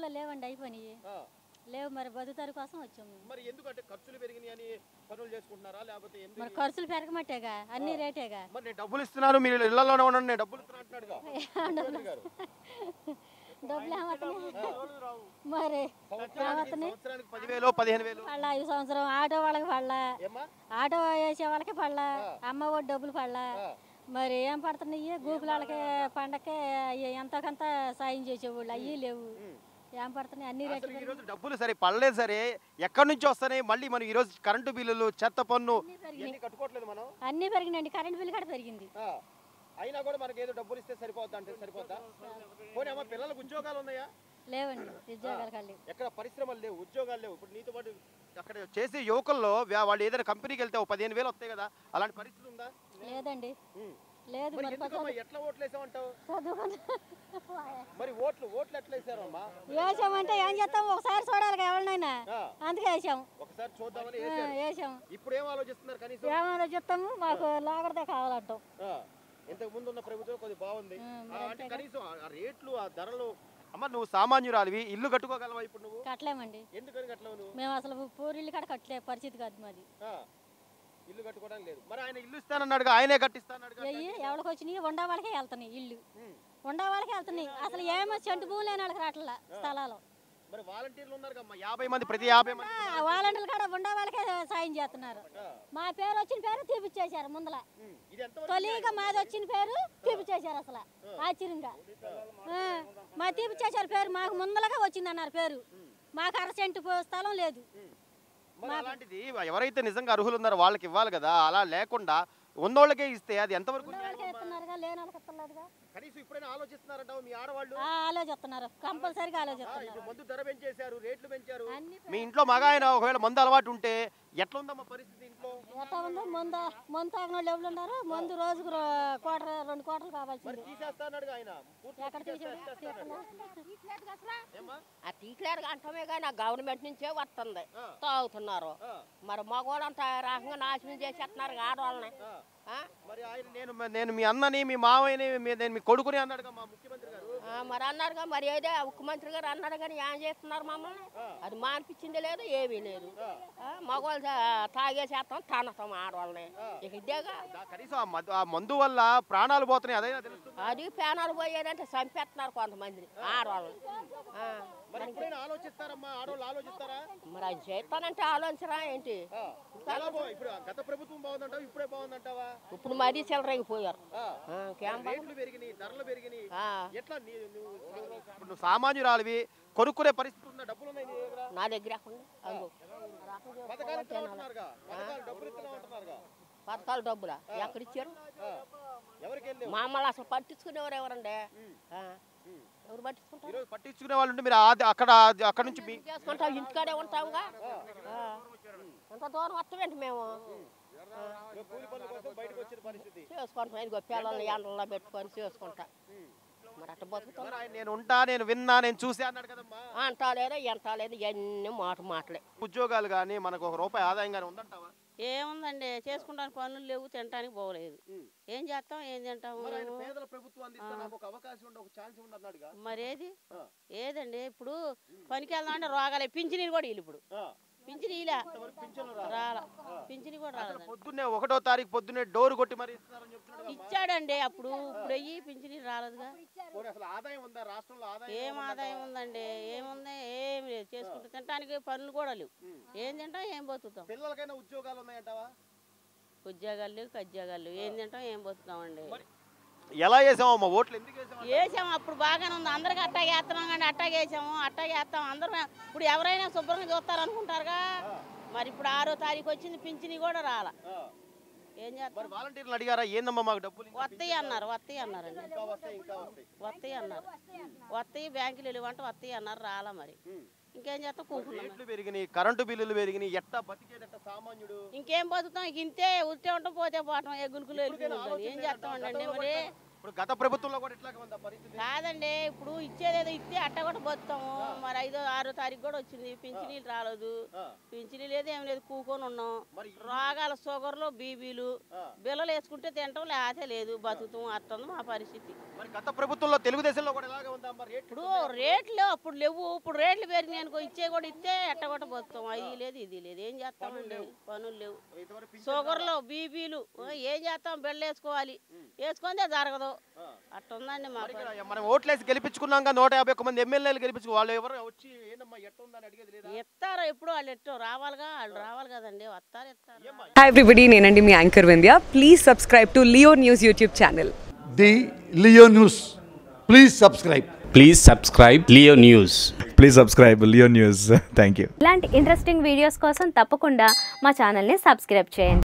ఇలా లేవండి అయిపోయినాయి ఆ, లేవు మరి బతుకుతారు కోసం వచ్చాము మేము. మరి ఎందుకంటే ఖర్చులు పెరిగినాయి అని పనులు చేసుకుంటున్నారా లేకపోతే ఎందుకు మరి ఖర్చులు పెరగమట్టేగా అన్ని రేటేగా మరి నేను డబ్బులు ఇస్తున్నాను మీరు ఇళ్లలోనే ఉండండి నేను డబ్బులు ఇస్తున్నా అంటున్నాడుగా ముఖ్యమంత్రి గారు డబ్బులు ఏమవుతున్నాయి మరి సంవత్సరానికి సంవత్సరానికి పదివేలు పదిహేను వేలు పళ్ళ ఐదు సంవత్సరం ఆటో వాళ్ళకి పళ్ళ ఏమ్మా ఆటో వేసే వాళ్ళకి పళ్ళ అమ్మ ఒడి డబ్బులు పళ్ళ ఆ, మరి ఏం పడుతున్నాయి గూపుల వాళ్ళకి పండక్కి అయ్యి ఎంతకంత సాయం చేసేవాళ్ళు అయ్యి లేవు ఉమ్. ఏం పడుతున్నాయి అన్ని రేట్లు అసలు ఈ రోజు డబ్బులు సరే పడలేదు సరే ఎక్కడి నుంచి వస్తున్నాయి మళ్ళీ మనం ఈ రోజు కరెంటు బిల్లులు చెత్త పన్ను ఇవన్నీ కట్టుకోవట్లేదు మనం అన్నీ పెరిగినాయండి కరెంట్ బిల్ కూడా పెరిగింది ఆ, అయినా కూడా మనకి ఏదో డబ్బులు ఇస్తే సరిపోద్దా అంటే సరిపోద్దా పోనీ అమ్మ పిల్లలకు ఉద్యోగాలు ఉన్నాయా లేవండి ఉద్యోగాలు కళ్ళు ఎక్కడ పరిశ్రమలు లేవు ఉద్యోగాలు లేవు ఇప్పుడు నీతో పాటు అక్కడ చేసే యువకుల్లో వ్యా- వాళ్ళు ఏదైనా కంపెనీకి వెళ్తే ఓ పదిహేను వేలు వస్తాయి కదా అలాంటి పరిస్థితి ఉందా లేదండి ఉమ్. లేదు మరి మరి ఎందుకమ్మా ఎట్లా ఓట్లు వేసామంటావు చదువుకుంటా మరి ఓట్లు ఓట్లు ఎట్లా వేసారమ్మా వేసామంటే ఏం చేస్తాం ఒకసారి చూడాలి ఎవరినైనా ఆ, అందుకే వేసాము ఒకసారి చూద్దామని ఆ, వేసారు వేసాము ఇప్పుడు ఏం ఆలోచిస్తున్నారు కనీసం ఏమైనా చెప్తాము మాకు లాగడదే కావాలంటాం ఆ, ఇంతకు ముందు ఉన్న ప్రభుత్వం కొద్ది బాగుంది ఆ, ఆ, మరి అంటే కనీసం ఆ- ఆ రేట్లు ఆ ధరలు అమ్మ నువ్వు సామాన్యురాలివి ఇల్లు కట్టుకోగలవా ఇప్పుడు నువ్వు కట్టలేమండి ఎందుకని కట్టలేవు నువ్వు మేము అసలు పూరిల్లు కాడ కట్టలే పరిస్థితి కాదు మాది ఆ, ఇల్లు కట్టుకోవడానికి లేదు మరి ఆయన ఇల్లు ఇస్తానన్నాడుగా ఆయనే కట్టిస్తానన్నాడుగా అయ్యి ఎవరికి వచ్చినాయి ఉండే వాళ్ళకే వెళ్తున్నాయి ఇల్లు ఉమ్. ఉండే వాళ్ళకే వెళ్తున్నాయి అసలు ఏమో చెంటు భూమి లేని వాళ్ళకి రావట్లా స్థలాలు మరి వాలంటీర్లు ఉన్నారు అమ్మా యాభై మంది ప్రతి యాభై మంది వాలంటీర్లు కాడ ఉండే వాళ్ళకే సాయం చేస్తున్నారు ఆ, మా పేరు వచ్చిన పేరు తీపిచ్చేశారు ముందల ఉమ్, ఇది ఎంత తొలిగా మాది వచ్చిన పేరు తీపిచ్చేశారు అసలు ఆశ్చర్యంగా ఆ, మా తీపిచ్చేశారు పేరు మాకు ముందలగా వచ్చింది అన్నారు పేరు మాకు అర సెంటు పో- స్థలం లేదు మరి అలాంటిది ఎవరైతే నిజంగా అర్హులు ఉన్నారో వాళ్ళకి ఇవ్వాలి కదా అలా లేకుండా ఉన్నోళ్ళకే ఇస్తే అది ఎంతవరకు ఉన్న వాళ్ళకే ఇస్తున్నారుగా లేని వాళ్ళకి ఇస్తలేదుగా కనీసం ఇప్పుడైనా ఆలోచిస్తున్నారంటావు మీ ఆడవాళ్ళు ఆ, ఆలోచిస్తున్నారు కంపల్సరీగా ఆ, ఆలోచిస్తున్నారు ఇప్పుడు మందు ధర పెంచేశారు రేట్లు పెంచారు అన్ని మీ ఇంట్లో మగ ఆయన ఒకవేళ మందు అలవాటు ఉంటే ఎట్లా ఉందమ్మా పరిస్థితి ఇంట్లో ఎట్లా ఉందో మందు మందు తాగిన వాళ్ళు ఎవరు ఉన్నారు మందు రోజుకు రో- కోటర్ రెండు కోటలు మరి కావాల్సింది తీసేస్తా అన్నాడుగా ఆయన పూర్తిగా ఎక్కడ తీసేస్తా- తీసాడు తీసేస్తా అన్నాడు. ఏమ్మా? ఆ తీయట్లేరు అంటమే కానీ ఆ గవర్నమెంట్ నుంచే వస్తుంది ఆ. తాగుతున్నారు ఆ, మరి మగవాళ్ళంతా రకంగా నాశనం చేసేస్తున్నారు ఆడవాళ్ళని ఆ. ఆ? మరి ఆయన నేను నేను మీ అన్నని మీ మావయ్యని మీ- నేను మీ కొడుకుని అన్నాడుగా మా ముఖ్యమంత్రి గారు ఆ, మరి అన్నారుగా మరి ఏదే ముఖ్యమంత్రి గారు అన్నారు కానీ ఏం చేస్తున్నారు మమ్మల్ని అది మానిపించింది లేదు ఏమీ లేదు ఆ, మగవాళ్ళు తా- తాగేసేస్తాం తనతాం ఆడవాళ్ళని ఇక ఇదేగా దా- కనీసం ఆ మద్దు- ఆ మందు వల్ల ప్రాణాలు పోతున్నాయి అదైనా తెలుస్తుంది అది పేనాలు పోయేదంటే చంపేస్తున్నారు కొంతమందిని ఆడవాళ్ళని ఆ, మరి ఎప్పుడైనా ఆలోచిస్తారమ్మా ఆడవాళ్ళు ఆలోచిస్తారా మరి అది చేస్తానంటే ఆలోచన ఏంటి ఆ, ఎలా బా- ఇప్పుడు ఆ గత ప్రభుత్వం బాగుందంటావా ఇప్పుడే బాగుందంటావా ఇప్పుడు మరీ చిల్లరైపోయారు ఆ, ఆ, కేం బా- రేట్లు పెరిగినాయి ధరలు పెరిగినాయి ఆ, ఎట్లా నీ- నువ్వు నువ్వు- ఇప్పుడు నువ్వు సామాన్యురాలివి కొనుక్కునే పరిస్థితి ఉందా డబ్బులు ఉన్నాయి నీ దగ్గర నా దగ్గర ఉంది. అదిగో. పథకాలు ఇస్తున్నాం అంటున్నారుగా పథకాలు డబ్బులు ఇస్తున్నాం అంటున్నారుగా పథకాలు డబ్బులా ఎక్కడిచ్చారు ఆ, ఎవరికి వెళ్ళి మమ్మల్ని అసలు పట్టించుకునేవారు ఎవరండి ఆ, ఎవరు పట్టించుకుంటారు ఈరోజు పట్టించుకునే వాళ్ళు ఉంటే మీరు ఆది- అక్కడ అక్కడ నుంచి మీ చేసుకుంటాం ఇంటికాడే ఉంటాంగా ఆ. అంత దూరం వస్తామేంటి మేము ఇదిగో కూలి పనుల కోసం బయటకు వచ్చిన పరిస్థితి చేసుకుంటాం ఇదిగో పిల్లల్ని ఎండల్లో పెట్టుకొని చేసుకుంటా మరి అట్ట బతుకుతాం మరి ఆయన నేను ఉంటా నేను విన్నా నేను చూసా అన్నాడు కదమ్మా అంటా లేదు ఎంత లేదు ఇవన్నీ మాట మాటలే ఉద్యోగాలు కానీ మనకు ఒక రూపాయి ఆదాయం కానీ ఉందంటావా ఏముందండి చేసుకుంటానికి పనులు లేవు తినడానికి పోలేదు ఏం చేస్తాం ఏం తింటాము మరి ఆయన పేదల ప్రభుత్వం అందిస్తే నాకు ఒక అవకాశం ఉండి ఒక ఛాన్స్ ఉండి అన్నాడుగా మరి ఏది ఆ. ఏదండి ఇప్పుడు పనికి వెళ్దాం అంటే రోగాలే పింఛనీలు కూడా వీళ్ళు ఇప్పుడు ఆ, పింఛని ఇలా ఇంతవరకు పింఛన్లు రాలేదు. రాల పింఛని కూడా అసలు రాలేదండి పొద్దున్నే ఒకటో తారీఖు పొద్దున్నే డోర్ కొట్టి మరి ఇస్తున్నారని చెప్తున్నాడు ఇచ్చాడండి అప్పుడు ఇప్పుడు అయ్యి పింఛని రాలేదుగా పోనీ అసలు ఆదాయం ఉందా రాష్ట్రంలో ఆదాయం ఏం ఉందంటావా? ఆదాయం ఉందండి ఏముంది ఏమి లేదు చేసుకుంటూ తినడానికి పనులు కూడా లేవు ఏం తింటాం ఏం బతుకుతాం పిల్లలకైనా ఉద్యోగాలు ఉన్నాయంటావా ఉద్యోగాలు లేవు కజ్జాగాలు లేవు ఏం తింటాం ఏం బతుకుతామండి ఎలా వేసామమ్మా ఓట్లు ఎందుకు వేసాము వేసాము అప్పుడు బాగానే ఉంది అందరికి అట్టాగే వేస్తున్నాం కానీ అట్టాగే వేసాము అట్టాగే వేస్తాం అందరూ ఇప్పుడు ఎవరైనా శుభ్రంగా చూస్తారు అనుకుంటారుగా మరి ఇప్పుడు ఆరో తారీఖు వచ్చింది పింఛని కూడా రాల ఏం మరి చేస్తాం వాలంటీర్లు అడిగారా ఏందమ్మా మాకు డబ్బులు ఇంకా వస్తాయి అన్నారు వస్తాయి అన్నారండి ఇంకా వస్తాయి ఇంకా వస్తాయి వస్తాయి అన్నారు వస్తాయి బ్యాంకులు వెళ్ళివంటే వస్తాయి అన్నారు రాలా మరి ఇంకేం చేస్తాం కూకున్నాం రేట్లు పెరిగినాయి కరెంటు బిల్లులు పెరిగినాయి ఎట్టా బతికేదట సామాన్యుడు ఇంకేం బతుకుతాం ఇంక ఇంతే ఉల్టే ఉంటాం పోతే పోవటం ఏ గులుకులు వెళ్ళిపోయింది ఏం చేస్తామండి మరి ఇప్పుడు గత ప్రభుత్వంలో కూడా ఇట్లాగే ఉందా పరిస్థితి కాదండి ఇప్పుడు ఇచ్చేదేదో ఇస్తే అట్ట కూడా బతాము మరి ఐదో ఆరో తారీఖు కూడా వచ్చింది పింఛనీళ్ళు రాలేదు ఆ. పింఛనీ లేదు ఏం లేదు కూకొని ఉన్నాం మరి రోగాలు షుగర్లు బీబీలు ఆ. బిల్లలు వేసుకుంటే తింటాం లేకపోతే లేదు బతుకుతాం అట్టుంది మా పరిస్థితి మరి గత ప్రభుత్వంలో తెలుగుదేశంలో కూడా ఇలాగే ఉందా మరి రేట్లు ఇప్పుడు రేట్లు అప్పుడు లేవు ఇప్పుడు రేట్లు పెరిగినాయి అనుకో ఇచ్చే కూడా ఇస్తే ఎట్ట కూడా బతుకుతాం అది లేదు ఇది లేదు ఏం చేస్తామండి పనులు లేవు ఇంతవరకు పింఛన్ షుగర్లు బీబీలు ఏం చేస్తాం బిళ్ళ వేసుకోవాలి వేసుకుందే జరగదు ఆ. అట్టుందండి మా మరి పని. ఇక్కడ మనం ఓట్లేసి గెలిపించుకున్నాక నూట యాభై ఒక్క మంది ఎమ్మెల్యేలు గెలిపించుకో వాళ్ళు ఎవరు వచ్చి ఏందమ్మా ఎట్లా ఉందని అడిగేది లేదా ఇస్తారు ఎప్పుడు వాళ్ళు ఎట్టో రావాలిగా వాళ్ళు రావాలి కదండి వస్తారు ఇస్తారు హాయ్ ఎవ్రీబడి నేనండి మీ anchor Vindhya please subscribe to Leo news YouTube channel the Leo News. Please subscribe. Please subscribe Leo News. Please subscribe Leo news thank you ఇలాంటి ఇంట్రెస్టింగ్ వీడియోస్ కోసం తప్పకుండా మా ఛానల్ని సబ్స్క్రైబ్ చేయండి